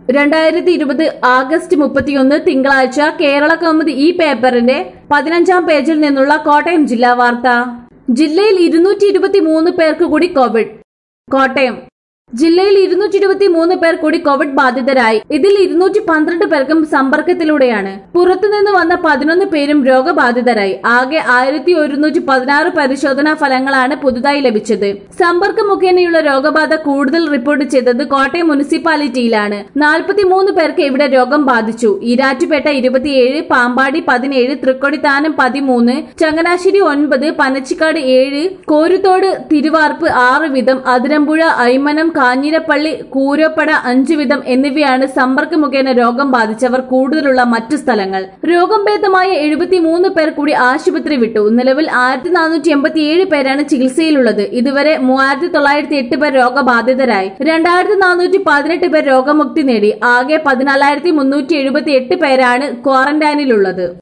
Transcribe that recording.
രണ്ടായിരത്തി ഇരുപത് ആഗസ്റ്റ് മുപ്പത്തിയൊന്ന് തിങ്കളാഴ്ച കേരള കൗമുദി ഈ പേപ്പറിന്റെ പതിനഞ്ചാം പേജിൽ നിന്നുള്ള കോട്ടയം ജില്ലാ വാർത്ത ജില്ലയിൽ ഇരുന്നൂറ്റി ഇരുപത്തി മൂന്ന് പേർക്ക് കൂടി കോവിഡ് കോട്ടയം ജില്ലയിൽ ഇരുന്നൂറ്റി ഇരുപത്തി മൂന്ന് പേർ കൂടി കോവിഡ് ബാധിതരായി ഇതിൽ ഇരുന്നൂറ്റി പന്ത്രണ്ട് പേർക്കും സമ്പർക്കത്തിലൂടെയാണ് പുറത്തുനിന്ന് വന്ന പതിനൊന്ന് പേരും രോഗബാധിതരായി ആകെ ആയിരത്തി ഒരുന്നൂറ്റി പതിനാറ് പരിശോധനാ ഫലങ്ങളാണ് പുതുതായി ലഭിച്ചത് സമ്പർക്കം മുഖേനയുള്ള രോഗബാധ കൂടുതൽ റിപ്പോർട്ട് ചെയ്തത് കോട്ടയം മുനിസിപ്പാലിറ്റിയിലാണ് നാൽപ്പത്തിമൂന്ന് പേർക്ക് ഇവിടെ രോഗം ബാധിച്ചു ഈരാറ്റുപേട്ട ഇരുപത്തിയേഴ് പാമ്പാടി പതിനേഴ് തൃക്കൊടിത്താനം പതിമൂന്ന് ചങ്ങനാശ്ശേരി ഒൻപത് പനച്ചിക്കാട് ഏഴ് കോരുത്തോട് തിരുവാർപ്പ് ആറ് വീതം അതിരമ്പുഴ ഐമനം കാഞ്ഞിരപ്പള്ളി കൂരോപ്പട അഞ്ചു വീതം എന്നിവയാണ് സമ്പർക്ക മുഖേന രോഗം ബാധിച്ചവർ കൂടുതലുള്ള മറ്റു സ്ഥലങ്ങൾ രോഗം ഭേദമായ എഴുപത്തിമൂന്ന് പേർ കൂടി ആശുപത്രി വിട്ടു നിലവിൽ ആയിരത്തി നാനൂറ്റി എൺപത്തിയേഴ് പേരാണ് ചികിത്സയിലുള്ളത് ഇതുവരെ മൂവായിരത്തി തൊള്ളായിരത്തി എട്ട് പേർ രോഗബാധിതരായി രണ്ടായിരത്തി നാനൂറ്റി പതിനെട്ട് പേർ രോഗമുക്തി നേടി ആകെ പതിനാലായിരത്തി മുന്നൂറ്റി എഴുപത്തി എട്ട് പേരാണ് ക്വാറന്റൈനിലുള്ളത്